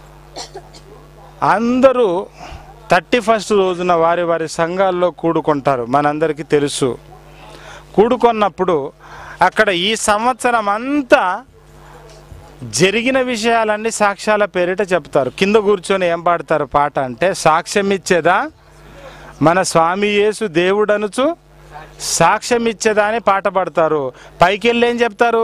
అందరూ థర్టీ ఫస్ట్ రోజున వారి వారి సంఘాల్లో కూడుకుంటారు మనందరికీ తెలుసు కూడుకున్నప్పుడు అక్కడ ఈ సంవత్సరం అంతా జరిగిన విషయాలన్నీ సాక్ష్యాల పేరిట చెప్తారు కింద కూర్చొని ఏం పాడతారు పాట అంటే సాక్ష్యం ఇచ్చేదా మన స్వామి యేసు దేవుడు అనుచు సాక్ష్యం ఇచ్చేదా అని పాట పాడతారు పైకి వెళ్ళి ఏం చెప్తారు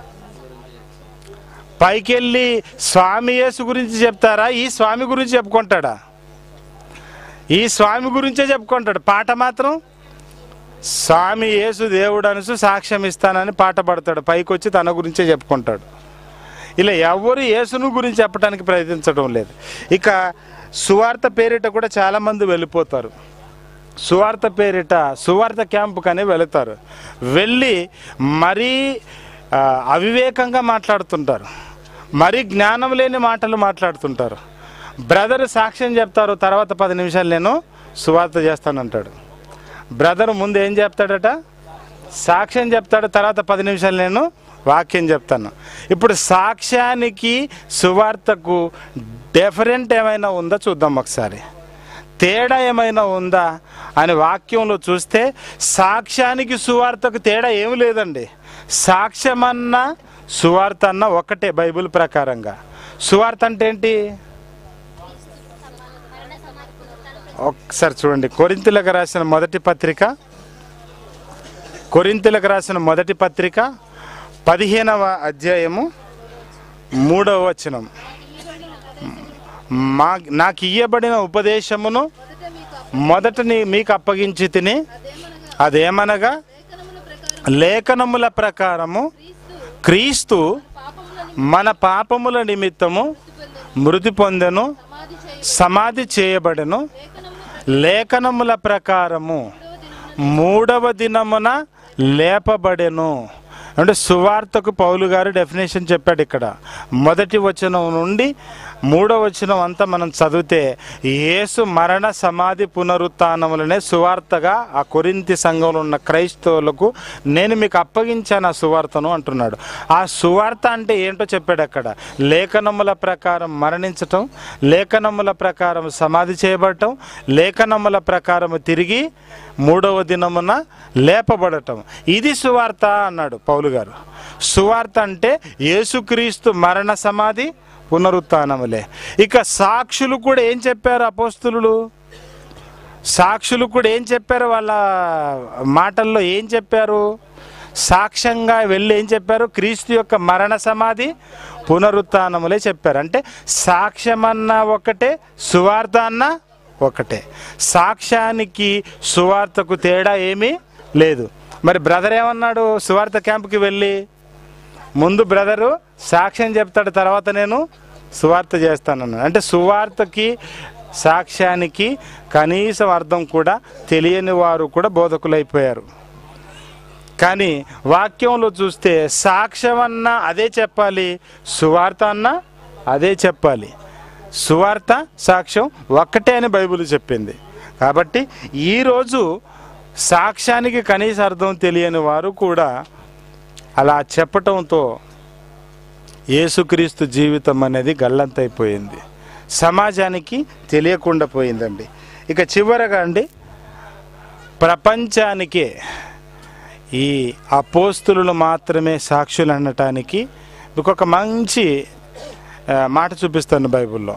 పైకి వెళ్ళి స్వామి యేసు గురించి చెప్తారా ఈ స్వామి గురించి చెప్పుకుంటాడా ఈ స్వామి గురించే చెప్పుకుంటాడు పాట మాత్రం స్వామి యేసు దేవుడు అనుసు సాక్ష్యం ఇస్తానని పాట పాడతాడు పైకి వచ్చి తన గురించే చెప్పుకుంటాడు ఇలా ఎవరు యేసును గురించి చెప్పడానికి ప్రయత్నించడం లేదు ఇక సువార్త పేరిట కూడా చాలామంది వెళ్ళిపోతారు సువార్త పేరిట సువార్త క్యాంపు కానీ వెళతారు వెళ్ళి మరీ ఆ, అవివేకంగా మాట్లాడుతుంటారు మరీ జ్ఞానం లేని మాటలు మాట్లాడుతుంటారు బ్రదర్ సాక్ష్యం చెప్తారు తర్వాత పది నిమిషాలు నేను సువార్త చేస్తానంటాడు బ్రదర్ ముందు ఏం చెప్తాడట సాక్ష్యం చెప్తాడు తర్వాత పది నిమిషాలు నేను వాక్యం చెప్తాను ఇప్పుడు సాక్ష్యానికి సువార్తకు డిఫరెంట్ ఏమైనా ఉందా చూద్దాం ఒకసారి తేడా ఏమైనా ఉందా అని వాక్యంలో చూస్తే సాక్ష్యానికి సువార్తకు తేడా ఏమి లేదండి సాక్ష్యమన్న సువార్త అన్న ఒకటే బైబిల్ ప్రకారంగా సువార్త అంటే ఏంటి ఒకసారి చూడండి కొరింతలకు రాసిన మొదటి పత్రిక కొరింతలకు రాసిన మొదటి పత్రిక పదిహేనవ అధ్యాయము మూడవ వచనం మా నాకు ఇయ్యబడిన ఉపదేశమును మొదట నీ మీకు అప్పగించి తిని అదేమనగా లేఖనముల ప్రకారము క్రీస్తు మన పాపముల నిమిత్తము మృతి పొందెను సమాధి చేయబడెను లేఖనముల ప్రకారము మూడవ దినమున లేపబడెను అంటే సువార్తకు పౌలు గారు డెఫినేషన్ చెప్పాడు ఇక్కడ మొదటి వచనం నుండి మూడవ వచనం అంతా మనం చదివితే యేసు మరణ సమాధి పునరుత్నములనే సువార్తగా ఆ కొరింతి సంఘంలో ఉన్న క్రైస్తవులకు నేను మీకు అప్పగించాను ఆ సువార్తను అంటున్నాడు ఆ సువార్త అంటే ఏంటో చెప్పాడు అక్కడ లేఖనముల ప్రకారం మరణించటం లేఖనముల ప్రకారం సమాధి చేయబడటం లేఖనముల ప్రకారం తిరిగి మూడవ దినమున లేపబడటం ఇది సువార్త అన్నాడు పౌలు గారు సువార్త అంటే యేసుక్రీస్తు మరణ సమాధి పునరుత్నములే ఇక సాక్షులు కూడా ఏం చెప్పారు అపోస్తులు సాక్షులు కూడా ఏం చెప్పారు వాళ్ళ మాటల్లో ఏం చెప్పారు సాక్ష్యంగా వెళ్ళి ఏం చెప్పారు క్రీస్తు యొక్క మరణ సమాధి పునరుత్నములే చెప్పారు అంటే సాక్ష్యమన్న ఒకటే సువార్త అన్న ఒకటే సాక్ష్యానికి సువార్తకు తేడా ఏమీ లేదు మరి బ్రదర్ ఏమన్నాడు సువార్త క్యాంపుకి వెళ్ళి ముందు బ్రదరు సాక్ష్యం చెప్తాడు తర్వాత నేను సువార్త చేస్తానన్నాడు అంటే సువార్తకి సాక్ష్యానికి కనీసం అర్థం కూడా తెలియని వారు కూడా బోధకులైపోయారు కానీ వాక్యంలో చూస్తే సాక్ష్యం అన్నా అదే చెప్పాలి సువార్త అన్నా అదే చెప్పాలి సువార్త సాక్ష్యం ఒక్కటే అని బైబిల్ చెప్పింది కాబట్టి ఈరోజు సాక్ష్యానికి కనీస అర్థం తెలియని వారు కూడా అలా చెప్పటంతో యేసుక్రీస్తు జీవితం అనేది గల్లంతైపోయింది సమాజానికి తెలియకుండా పోయిందండి ఇక చివరగా అండి ప్రపంచానికే ఈ అపోస్తులు మాత్రమే సాక్షులు అనటానికి మీకు ఒక మంచి ఆ, మాట చూపిస్తాను బైబిల్లో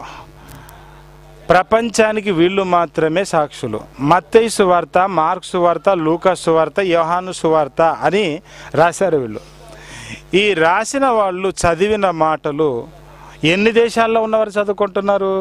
ప్రపంచానికి వీళ్ళు మాత్రమే సాక్షులు మత్తయి సువార్త మార్క్ సువార్త లూకా సువార్త యోహాను సువార్త అని రాశారు వీళ్ళు ఈ రాసిన వాళ్ళు చదివిన మాటలు ఎన్ని దేశాల్లో ఉన్నవారు చదువుకుంటున్నారు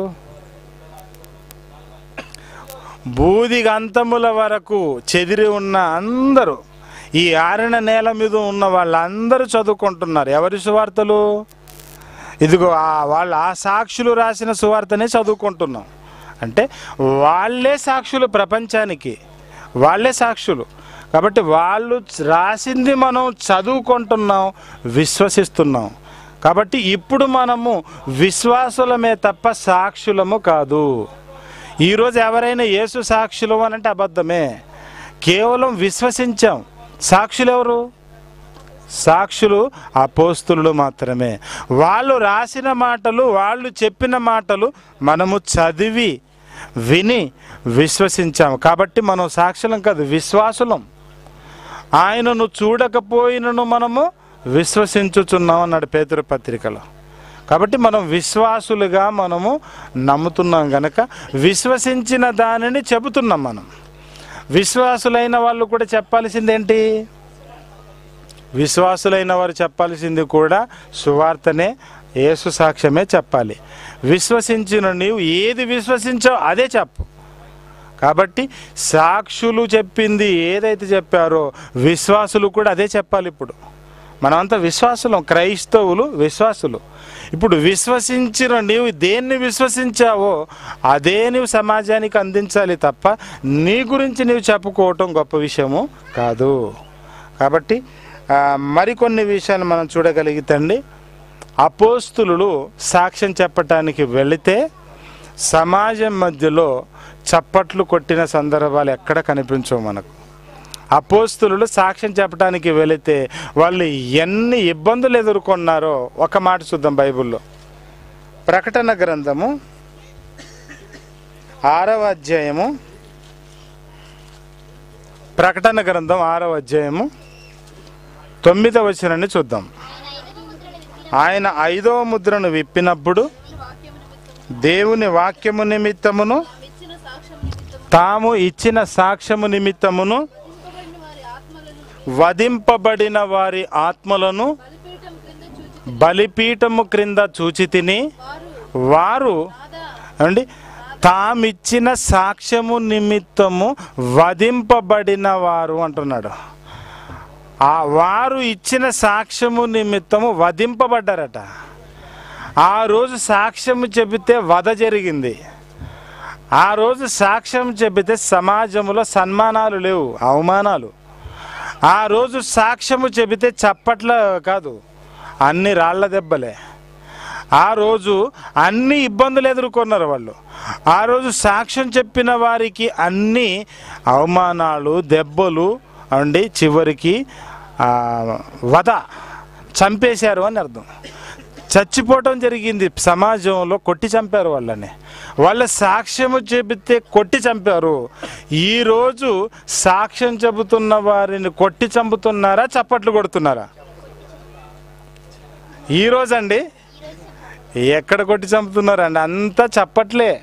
బూదిగంతముల వరకు చెదిరి ఉన్న అందరూ ఈ ఆరిన నేల మీద ఉన్న వాళ్ళందరూ చదువుకుంటున్నారు ఎవరి సువార్తలు ఇదిగో ఆ వాళ్ళు ఆ సాక్షులు రాసిన సువార్తనే చదువుకుంటున్నాం అంటే వాళ్ళే సాక్షులు ప్రపంచానికి వాళ్ళే సాక్షులు కాబట్టి వాళ్ళు రాసింది మనం చదువుకుంటున్నాం విశ్వసిస్తున్నాం కాబట్టి ఇప్పుడు మనము విశ్వాసులమే తప్ప సాక్షులము కాదు ఈరోజు ఎవరైనా యేసు సాక్షులు అని అంటే అబద్ధమే కేవలం విశ్వసించాం సాక్షులు ఎవరు సాక్షులు అపోస్తులు మాత్రమే వాళ్ళు రాసిన మాటలు వాళ్ళు చెప్పిన మాటలు మనము చదివి విని విశ్వసించాము కాబట్టి మనం సాక్షులం కాదు విశ్వాసులం ఆయనను చూడకపోయినను మనము విశ్వసించుచున్నాం అన్నాడు పేతురు పత్రికలో కాబట్టి మనం విశ్వాసులుగా మనము నమ్ముతున్నాం గనక విశ్వసించిన దానిని చెబుతున్నాం మనం విశ్వాసులైన వాళ్ళు కూడా చెప్పాల్సిందేంటి విశ్వాసులైన వారు చెప్పాల్సింది కూడా సువార్తనే యేసు సాక్ష్యమే చెప్పాలి విశ్వసించిన నీవు ఏది విశ్వసించావు అదే చెప్పు కాబట్టి సాక్షులు చెప్పింది ఏదైతే చెప్పారో విశ్వాసులు కూడా అదే చెప్పాలి ఇప్పుడు మనమంతా విశ్వాసులం క్రైస్తవులు విశ్వాసులు ఇప్పుడు విశ్వసించిన నీవు దేన్ని విశ్వసించావో అదే నీవు సమాజానికి అందించాలి తప్ప నీ గురించి నీవు చెప్పుకోవటం గొప్ప విషయము కాదు కాబట్టి ఆ, మరికొన్ని విషయాలు మనం చూడగలిగితండి అపోస్తులు సాక్ష్యం చెప్పటానికి వెళితే సమాజం మధ్యలో చప్పట్లు కొట్టిన సందర్భాలు ఎక్కడ కనిపించవు మనకు అపోస్తులు సాక్ష్యం చెప్పడానికి వెళితే వాళ్ళు ఎన్ని ఇబ్బందులు ఎదుర్కొన్నారో ఒక మాట చూద్దాం బైబిల్లో ప్రకటన గ్రంథము ఆరవ అధ్యాయము ప్రకటన గ్రంథం ఆరవ అధ్యాయము తొమ్మిదవ వచనాన్ని చూద్దాం ఆయన ఐదవ ముద్రను విప్పినప్పుడు దేవుని వాక్యము నిమిత్తమును తాము ఇచ్చిన సాక్ష్యము నిమిత్తమును వధింపబడిన వారి ఆత్మలను బలిపీఠము క్రింద చూచి తిని వారు అండి తామిచ్చిన సాక్ష్యము నిమిత్తము వధింపబడిన వారు అంటున్నాడు ఆ వారు ఇచ్చిన సాక్ష్యము నిమిత్తము వధింపబడ్డారట ఆ రోజు సాక్ష్యము చెబితే వధ జరిగింది ఆ రోజు సాక్ష్యం చెబితే సమాజంలో సన్మానాలు లేవు అవమానాలు ఆ రోజు సాక్ష్యము చెబితే చప్పట్ల కాదు అన్ని రాళ్ల దెబ్బలే ఆ రోజు అన్ని ఇబ్బందులు ఎదుర్కొన్నారు వాళ్ళు ఆ రోజు సాక్ష్యం చెప్పిన వారికి అన్ని అవమానాలు దెబ్బలు అండి చివరికి ఆ, వధ చంపేశారు అని అర్థం చచ్చిపోవటం జరిగింది సమాజంలో కొట్టి చంపారు వాళ్ళని వాళ్ళ సాక్ష్యము చెబితే కొట్టి చంపారు ఈరోజు సాక్ష్యం చెబుతున్న వారిని కొట్టి చంపుతున్నారా చప్పట్లు కొడుతున్నారా ఈరోజు అండి ఎక్కడ కొట్టి చంపుతున్నారండి అంతా చప్పట్లే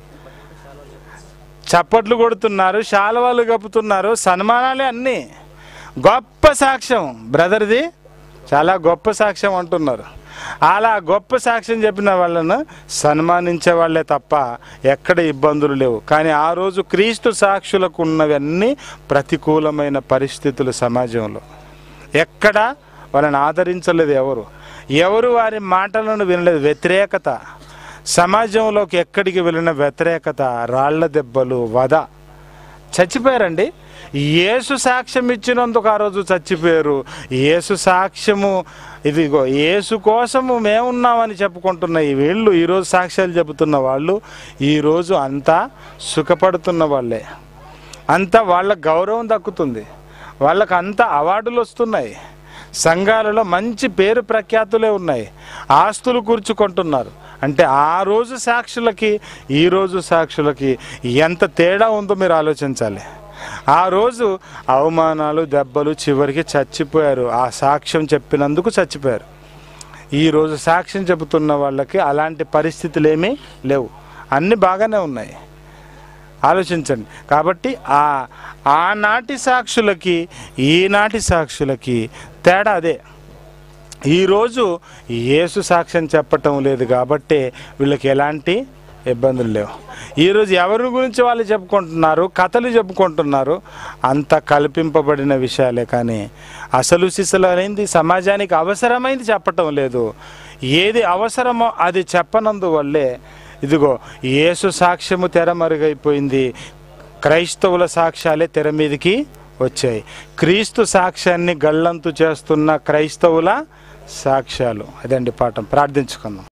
చప్పట్లు కొడుతున్నారు శాలవాలు కప్పుతున్నారు సన్మానాలే అన్నీ గొప్ప సాక్ష్యం బ్రదర్ది చాలా గొప్ప సాక్ష్యం అంటున్నారు అలా గొప్ప సాక్ష్యం చెప్పిన వాళ్ళను సన్మానించే వాళ్ళే తప్ప ఎక్కడ ఇబ్బందులు లేవు కానీ ఆ రోజు క్రీస్తు సాక్షులకు ఉన్నవన్నీ ప్రతికూలమైన పరిస్థితులు సమాజంలో ఎక్కడ వాళ్ళని ఆదరించలేదు ఎవరు ఎవరు వారి మాటలను వినలేదు వ్యతిరేకత సమాజంలోకి ఎక్కడికి వెళ్ళిన వ్యతిరేకత రాళ్ల దెబ్బలు వధ చచ్చిపోయారండి యేసు సాక్ష్యం ఇచ్చినందుకు ఆ రోజు చచ్చిపోయారు యేసు సాక్ష్యము ఇదిగో యేసు కోసము మేమున్నామని చెప్పుకుంటున్న ఈ వీళ్ళు ఈరోజు సాక్ష్యాలు చెబుతున్న వాళ్ళు ఈరోజు అంతా సుఖపడుతున్న వాళ్ళే అంతా వాళ్ళ గౌరవం దక్కుతుంది వాళ్ళకి అంత అవార్డులు వస్తున్నాయి సంఘాలలో మంచి పేరు ప్రఖ్యాతులే ఉన్నాయి ఆస్తులు కూర్చుకుంటున్నారు అంటే ఆ రోజు సాక్షులకి ఈ రోజు సాక్షులకి ఎంత తేడా ఉందో మీరు ఆలోచించాలి ఆ రోజు అవమానాలు దెబ్బలు చివరికి చచ్చిపోయారు ఆ సాక్ష్యం చెప్పినందుకు చచ్చిపోయారు ఈ రోజు సాక్ష్యం చెబుతున్న వాళ్ళకి అలాంటి పరిస్థితులు ఏమీ లేవు అన్నీ బాగానే ఉన్నాయి ఆలోచించండి కాబట్టి ఆ ఆనాటి సాక్షులకి ఈనాటి సాక్షులకి తేడా అదే ఈరోజు యేసు సాక్ష్యం చెప్పటం లేదు కాబట్టి వీళ్ళకి ఎలాంటి ఇబ్బందులు లేవు ఈరోజు ఎవరి గురించి వాళ్ళు చెప్పుకుంటున్నారు కథలు చెప్పుకుంటున్నారు అంత కల్పింపబడిన విషయాలే కానీ అసలు సిసలు అనేది సమాజానికి అవసరమైంది చెప్పటం లేదు ఏది అవసరమో అది చెప్పనందువల్లే ఇదిగో యేసు సాక్ష్యము తెర మరుగైపోయింది క్రైస్తవుల సాక్ష్యాలే తెర మీదకి వచ్చాయి క్రీస్తు సాక్ష్యాన్ని గల్లంతు చేస్తున్న క్రైస్తవుల సాక్ష్యాలు అదండి పాఠం ప్రార్థించుకుందాం